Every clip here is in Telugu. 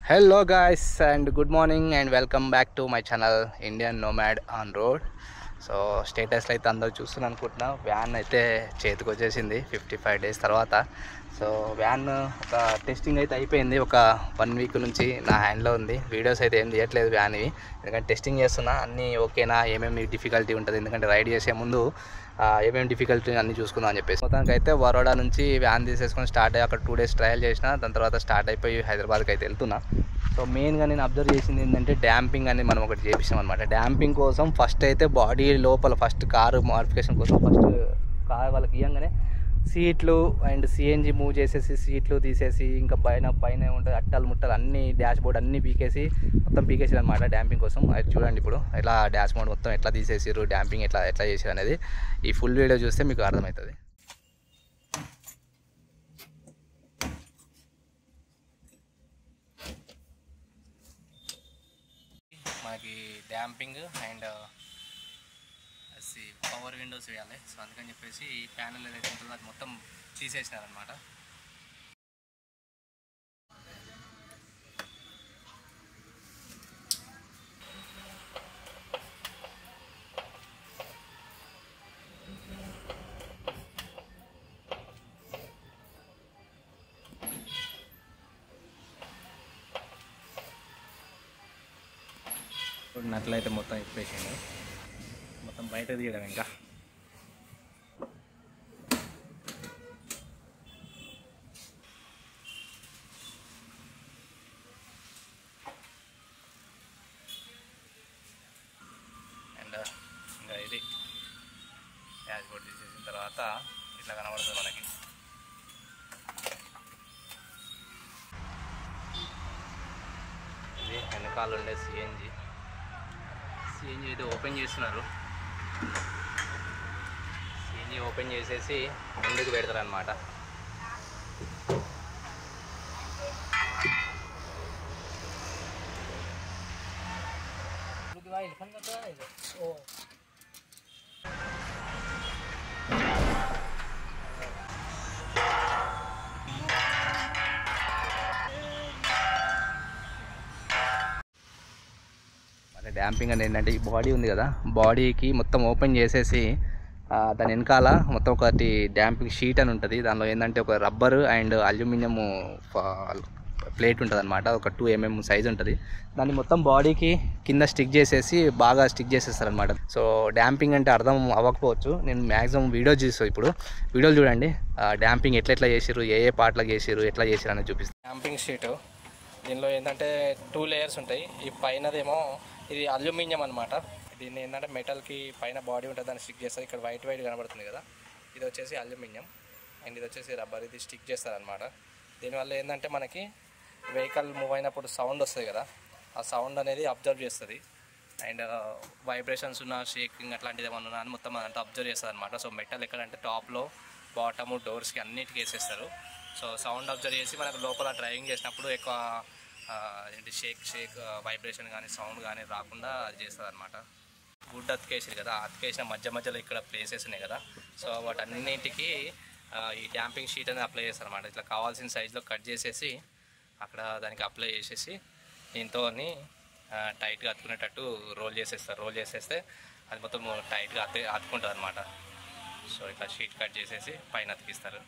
hello guys and good morning and welcome back to my channel Indian nomad on road so స్టేటస్లో అయితే అందరూ చూస్తున్నారు అనుకుంటున్నా వ్యాన్ అయితే చేతికి వచ్చేసింది ఫిఫ్టీ ఫైవ్ డేస్ తర్వాత సో వ్యాన్ ఒక టెస్టింగ్ అయితే అయిపోయింది ఒక వన్ వీక్ నుంచి నా హ్యాండ్లో ఉంది వీడియోస్ అయితే ఏం తీయట్లేదు వ్యాన్వి ఎందుకంటే టెస్టింగ్ చేస్తున్నా అన్నీ ఓకేనా ఏమేమి డిఫికల్టీ ఉంటుంది ఎందుకంటే రైడ్ చేసే ముందు ఆ, ఏమేమి డిఫికల్టీ అన్ని చూసుకుందాం అని చెప్పేసి మొత్తానికి అయితే వరోడా నుంచి వ్యాన్ తీసేసుకొని స్టార్ట్ అయ్యి అక్కడ టూ డేస్ ట్రయల్ చేసిన దాని తర్వాత స్టార్ట్ అయిపోయి హైదరాబాద్కి అయితే వెళ్తున్నా సో మెయిన్గా నేను అబ్జర్వ్ చేసింది ఏంటంటే డ్యాంపింగ్ అనేది మనం ఒకటి చేపించాం అనమాట డ్యాంపింగ్ కోసం ఫస్ట్ అయితే బాడీ లోపల ఫస్ట్ కారు మోడిఫికేషన్ కోసం ఫస్ట్ కార్ వాళ్ళకి ఇవ్వగానే సీట్లు అండ్ సిఎన్జి మూవ్ చేసేసి సీట్లు తీసేసి ఇంకా పైన పైన ఉంటుంది అట్టలు ముట్టలు అన్ని డాష్ బోర్డ్ అన్ని పీకేసి మొత్తం పీకేసారు అనమాట డ్యాంపింగ్ కోసం అది చూడండి ఇప్పుడు ఎలా డాష్ బోర్డ్ మొత్తం ఎట్లా తీసేసారు డ్యాంపింగ్ ఎట్లా ఎట్లా చేసారు అనేది ఈ ఫుల్ వీడియో చూస్తే మీకు అర్థమవుతుంది మనకి డ్యాంపింగ్ అండ్ పవర్ విండోస్ వేయాలి సో అందుకని చెప్పేసి ఈ ప్యానల్ ఏదైతే ఉంటుందో అది మొత్తం తీసేసినారనమాట ఇప్పుడు నట్లయితే మొత్తం ఇప్పేసిండు మొత్తం బయట తీయడం ఇంకా అండ్ ఇంకా ఇది డాష్ బోర్డ్ తీసేసిన తర్వాత ఇట్లా కనబడుతుంది మనకి ఇది వెనకాల ఉండే సిఎన్జి సిఎన్జి అయితే ఓపెన్ చేస్తున్నారు సిఎన్జి ఓపెన్ చేసేసి ముందుకు పెడతారు అనమాట అంటే డ్యాంపింగ్ అనేది ఏంటంటే ఈ బాడీ ఉంది కదా బాడీకి మొత్తం ఓపెన్ చేసేసి ఆ, దాని వెనకాల మొత్తం ఒకటి డ్యాంపింగ్ షీట్ అని ఉంటుంది దానిలో ఏంటంటే ఒక రబ్బర్ అండ్ అల్యూమినియం ప్లేట్ ఉంటుంది అనమాట ఒక టూ ఎంఎం సైజ్ ఉంటుంది దాన్ని మొత్తం బాడీకి కింద స్టిక్ చేసేసి బాగా స్టిక్ చేసేస్తారు అనమాట సో డ్యాంపింగ్ అంటే అర్థం అవ్వకపోవచ్చు నేను మ్యాక్సిమం వీడియో చూస్తాను ఇప్పుడు వీడియోలు చూడండి డ్యాంపింగ్ ఎట్లా ఎట్లా చేసిర్రు ఏ ఏ పార్ట్లకు చేసిర్రు ఎట్లా చేసిర్రు అనేది చూపిస్తాను డ్యాంపింగ్ షీటు దీనిలో ఏంటంటే టూ లేయర్స్ ఉంటాయి ఈ పైనదేమో ఇది అల్యూమినియం అనమాట దీన్ని ఏంటంటే మెటల్కి పైన బాడీ ఉంటుంది దాన్ని స్టిక్ చేస్తారు ఇక్కడ వైట్ వైట్ కనబడుతుంది కదా ఇది వచ్చేసి అల్యూమినియం అండ్ ఇది వచ్చేసి రబ్బర్ ఇది స్టిక్ చేస్తారనమాట దీనివల్ల ఏంటంటే మనకి వెహికల్ మూవ్ అయినప్పుడు సౌండ్ వస్తుంది కదా ఆ సౌండ్ అనేది అబ్జర్వ్ చేస్తుంది అండ్ వైబ్రేషన్స్ ఉన్న షేకింగ్ అట్లాంటిది ఏమన్నా ఉన్నా అని మొత్తం అదంతా అబ్జర్వ్ చేస్తుంది అనమాట సో మెటల్ ఎక్కడంటే టాప్లో బాటము డోర్స్కి అన్నిటికీ వేసేస్తారు సో సౌండ్ అబ్జర్వ్ చేసి మనకు లోపల డ్రైవింగ్ చేసినప్పుడు ఎక్కువ ఆ, ఏంటి షేక్ షేక్ వైబ్రేషన్ కానీ సౌండ్ కానీ రాకుండా అది చేస్తుంది అనమాట వుడ్ అతికేసారు కదా ఆ అతికేసిన మధ్య మధ్యలో ఇక్కడ ప్లేసెస్ ఉన్నాయి కదా సో వాటన్నింటికి ఆ, ఈ డ్యాంపింగ్ షీట్ అనేది అప్లై చేస్తారు అనమాట ఇట్లా కావాల్సిన సైజులో కట్ చేసేసి అక్కడ దానికి అప్లై చేసేసి దీంతో టైట్గా అతుకునేటట్టు రోల్ చేసేస్తారు రోల్ చేసేస్తే అది మొత్తం టైట్గా అతి అతుకుంటుంది అనమాట సో ఇట్లా షీట్ కట్ చేసేసి పైన అతికిస్తారు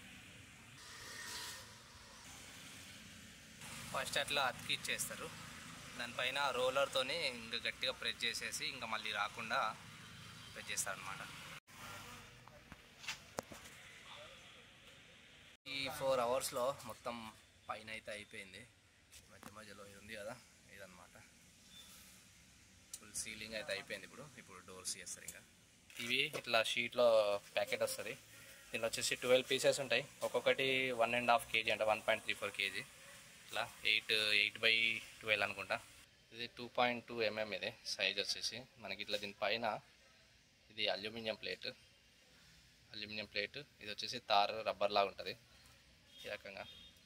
ఫస్ట్ అట్లా అతికి ఇచ్చేస్తారు దానిపైన రోలర్తోని ఇంకా గట్టిగా ప్రెస్ చేసేసి ఇంకా మళ్ళీ రాకుండా ప్రెస్ చేస్తారు అనమాట ఈ ఫోర్ అవర్స్లో మొత్తం పైన అయితే అయిపోయింది మధ్య మధ్యలో ఇది ఉంది కదా ఇదన్నమాట ఫుల్ సీలింగ్ అయితే అయిపోయింది ఇప్పుడు ఇప్పుడు డోర్స్ చేస్తారు ఇంకా ఇవి ఇట్లా షీట్లో ప్యాకెట్ వస్తుంది దీనిలో వచ్చేసి ట్వెల్వ్ పీసెస్ ఉంటాయి ఒక్కొక్కటి వన్ అండ్ హాఫ్ కేజీ అంటే one point three four KG ఇట్లా ఎయిట్ ఎయిట్ బై ట్వెల్వ్ అనుకుంటా ఇది టూ పాయింట్ టూ ఎంఎం ఇది సైజ్ వచ్చేసి మనకి ఇట్లా దీనిపైన ఇది అల్యూమినియం ప్లేట్ అల్యూమినియం ప్లేట్ ఇది వచ్చేసి తార్ రబ్బర్ లాగా ఉంటుంది ఈ రకంగా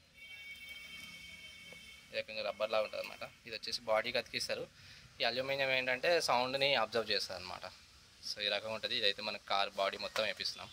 ఈ రకంగా రబ్బర్ లాగా ఉంటుంది అనమాట ఇది వచ్చేసి బాడీకి అతికిస్తారు ఈ అల్యూమినియం ఏంటంటే సౌండ్ని అబ్జర్వ్ చేస్తుంది అనమాట సో ఈ రకంగా ఉంటుంది ఇదైతే మనకి కార్ బాడీ మొత్తం వేపిస్తున్నాం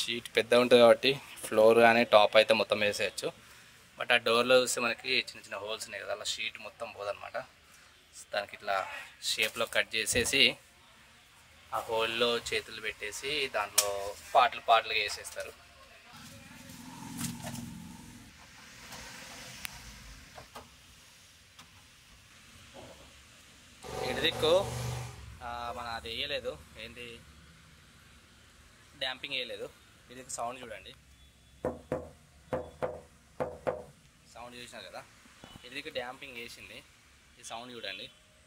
షీట్ పెద్ద ఉంటుంది కాబట్టి ఫ్లోర్ కానీ టాప్ అయితే మొత్తం వేసేయచ్చు బట్ ఆ డోర్లో చూస్తే మనకి చిన్న చిన్న హోల్స్ ఉన్నాయి కదా అలా షీట్ మొత్తం పోదనమాట దానికి ఇట్లా షేప్లో కట్ చేసేసి ఆ హోల్లో చేతులు పెట్టేసి దాంట్లో పాటలు పాటలుగా వేసేస్తారు ఇటు దిక్కు ఆ, మన అది వేయలేదు ఏంటి డ్యాంపింగ్ వేయలేదు ఇది సౌండ్ చూడండి సౌండ్ చూసినారు కదా ఇది డ్యాంపింగ్ వేసింది ఈ సౌండ్ చూడండి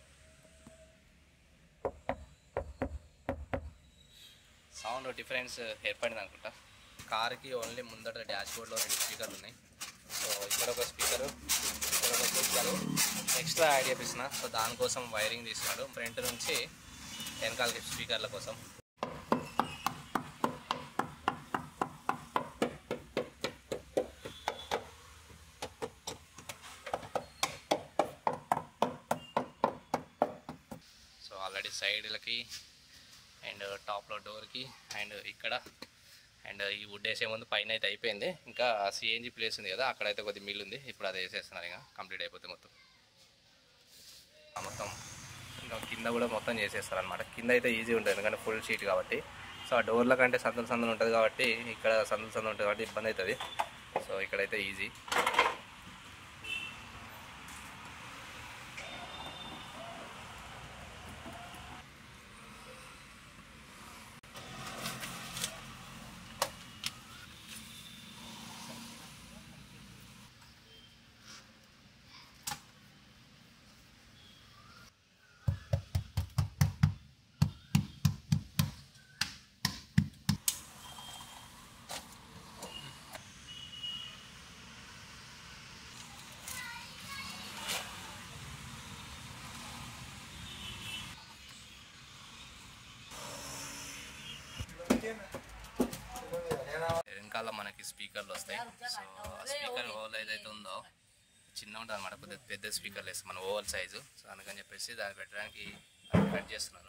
సౌండ్ డిఫరెన్స్ ఏర్పడింది అనుకుంటా కార్కి ఓన్లీ ముందట డాష్ బోర్డ్లో రెండు స్పీకర్లు ఉన్నాయి సో ఇక్కడ ఒక స్పీకరు ఇక్కడ ఒక స్పీకరు ఎక్స్ట్రా యాడ్ చేపిస్తున్నా సో దానికోసం వైరింగ్ తీసుకున్నాడు ఫ్రంట్ నుంచి వెనకాలకి స్పీకర్ల కోసం సో ఆల్రెడీ సైడ్లకి అండ్ టాప్లో డోర్కి అండ్ ఇక్కడ అండ్ ఈ వుడ్ వేసే ముందు పైన అయితే అయిపోయింది ఇంకా సిఎన్జి ప్లేస్ ఉంది కదా అక్కడైతే కొద్ది మిల్ ఉంది ఇప్పుడు అది వేసేస్తున్నారు ఇంకా కంప్లీట్ అయిపోతే మొత్తం ఆ మొత్తం ఇంకా కింద కూడా మొత్తం చేసేస్తారు అనమాట కింద అయితే ఈజీ ఉంటుంది ఎందుకంటే ఫుల్ షీట్ కాబట్టి సో ఆ డోర్ల కంటే సందులు సందులు ఉంటుంది కాబట్టి ఇక్కడ సందులు సందులు ఉంటుంది కాబట్టి ఇబ్బంది అవుతుంది సో ఇక్కడైతే ఈజీ వెనకాల మనకి స్పీకర్లు వస్తాయి సో ఆ స్పీకర్ ఓవల్ ఏదైతే ఉందో చిన్న ఉంటుంది అనమాట కొద్దిగా పెద్ద స్పీకర్లు వేస్తాం మన ఓవల్ సైజు సో అందుకని చెప్పేసి దాన్ని పెట్టడానికి అది కట్ చేస్తున్నాను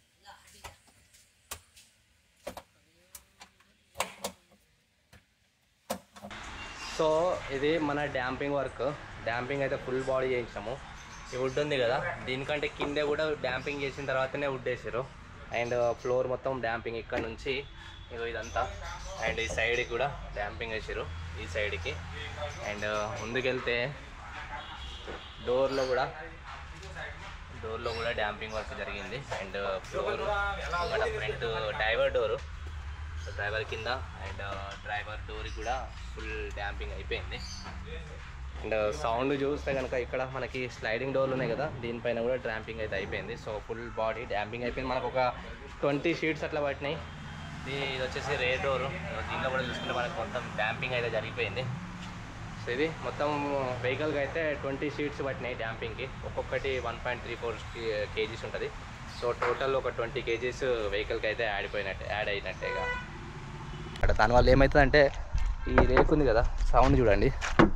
సో ఇది మన డ్యాంపింగ్ వర్క్ డ్యాంపింగ్ అయితే ఫుల్ బాడీ చేయించాము ఈ వుడ్ ఉంది కదా దీనికంటే కిందే కూడా డ్యాంపింగ్ చేసిన తర్వాతనే వుడ్ వేసారు అండ్ ఫ్లోర్ మొత్తం డ్యాంపింగ్ ఇక్కడ నుంచి ఇగో ఇదంతా అండ్ ఈ సైడ్కి కూడా డ్యాంపింగ్ వేసారు ఈ సైడ్కి అండ్ ముందుకెళ్తే డోర్లో కూడా డోర్లో కూడా డ్యాంపింగ్ వర్క్ జరిగింది అండ్ ఫ్లోర్ ఇక్కడ ఫ్రంట్ డ్రైవర్ డోరు డ్రైవర్ కింద అండ్ డ్రైవర్ డోర్ కూడా ఫుల్ డ్యాంపింగ్ అయిపోయింది అండ్ సౌండ్ చూస్తే కనుక ఇక్కడ మనకి స్లైడింగ్ డోర్లు ఉన్నాయి కదా దీనిపైన కూడా డ్యాంపింగ్ అయితే అయిపోయింది సో ఫుల్ బాడీ డ్యాంపింగ్ అయిపోయింది మనకు ఒక ట్వంటీ షీట్స్ అట్లా పట్టినాయి ఇది ఇది వచ్చేసి రే డోర్ దీనిలో కూడా చూసుకుంటే మనకు మొత్తం డ్యాంపింగ్ అయితే జరిగిపోయింది సో ఇది మొత్తం వెహికల్కి అయితే ట్వంటీ షీట్స్ పట్టినాయి డ్యాంపింగ్కి ఒక్కొక్కటి one point three four KGs ఉంటుంది సో టోటల్ ఒక ట్వంటీ కేజీస్ వెహికల్కి అయితే యాడ్ అయిపోయినట్టే యాడ్ అయినట్టేగా అక్కడ దానివల్ల ఏమవుతుందంటే ఈ రేక్ ఉంది కదా సౌండ్ చూడండి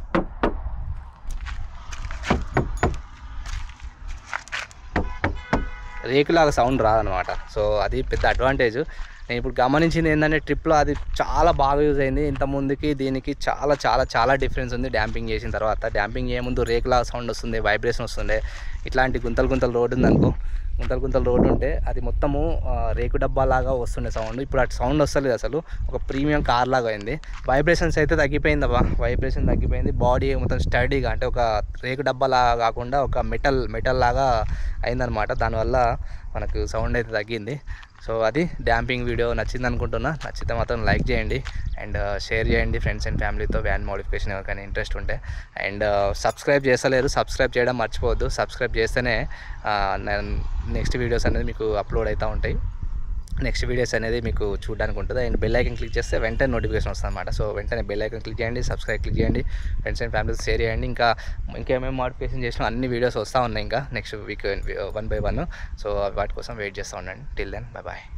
రేకులాగా సౌండ్ రాదనమాట సో అది పెద్ద అడ్వాంటేజ్ నేను ఇప్పుడు గమనించింది ఏంటంటే ట్రిప్లో అది చాలా బాగా యూజ్ అయింది ఇంత ముందుకి దీనికి చాలా చాలా చాలా డిఫరెన్స్ ఉంది డ్యాంపింగ్ చేసిన తర్వాత డ్యాంపింగ్ చేయే ముందు రేకులాగా సౌండ్ వస్తుంది వైబ్రేషన్ వస్తుంది ఇట్లాంటి గుంతలు గుంతలు రోడ్డు ఉందనుకో గుంతలు గుంతలు రోడ్డు ఉంటే అది మొత్తము ఆ, రేకు డబ్బా లాగా వస్తుండే సౌండ్ ఇప్పుడు అటు సౌండ్ వస్తలేదు అసలు ఒక ప్రీమియం కార్ లాగా అయింది వైబ్రేషన్స్ అయితే తగ్గిపోయింది అబ్బా వైబ్రేషన్ తగ్గిపోయింది బాడీ మొత్తం స్టడీగా అంటే ఒక రేకు డబ్బా లాగా కాకుండా ఒక మెటల్ మెటల్ లాగా అయిందనమాట దానివల్ల మనకు సౌండ్ అయితే తగ్గింది సో అది డ్యాంపింగ్ వీడియో నచ్చింది అనుకుంటున్నా నచ్చితే మాత్రం లైక్ చేయండి అండ్ షేర్ చేయండి ఫ్రెండ్స్ అండ్ ఫ్యామిలీతో వ్యాన్ మోడిఫికేషన్ ఎవరికైనా ఇంట్రెస్ట్ ఉంటే అండ్ సబ్స్క్రైబ్ చేస్తలేరు సబ్స్క్రైబ్ చేయడం మర్చిపోవద్దు సబ్స్క్రైబ్ చేస్తేనే నెక్స్ట్ వీడియోస్ అనేది మీకు అప్లోడ్ అవుతూ ఉంటాయి నెక్స్ట్ వీడియోస్ అనేది మీకు చూడడానికి ఉంటుంది అండ్ బెల్ ఐకన్ క్లిక్ చేస్తే వెంటనే నోటిఫికేషన్ వస్తుంది అనమాట సో వెంటనే బెల్ ఐకన్ క్లిక్ చేయండి సబ్స్క్రైబ్ క్లిక్ చేయండి ఫ్రెండ్స్ అండ్ ఫ్యామిలీస్ షేర్ చేయండి ఇంకా ఇంకేమేమి మోటిఫికేషన్ చేసినా అన్ని వీడియోస్ వస్తూ ఉన్నాయి ఇంకా next week one by one so వాటి కోసం వెయిట్ చేస్తూ ఉండండి టిల్ దెన్ బై బాయ్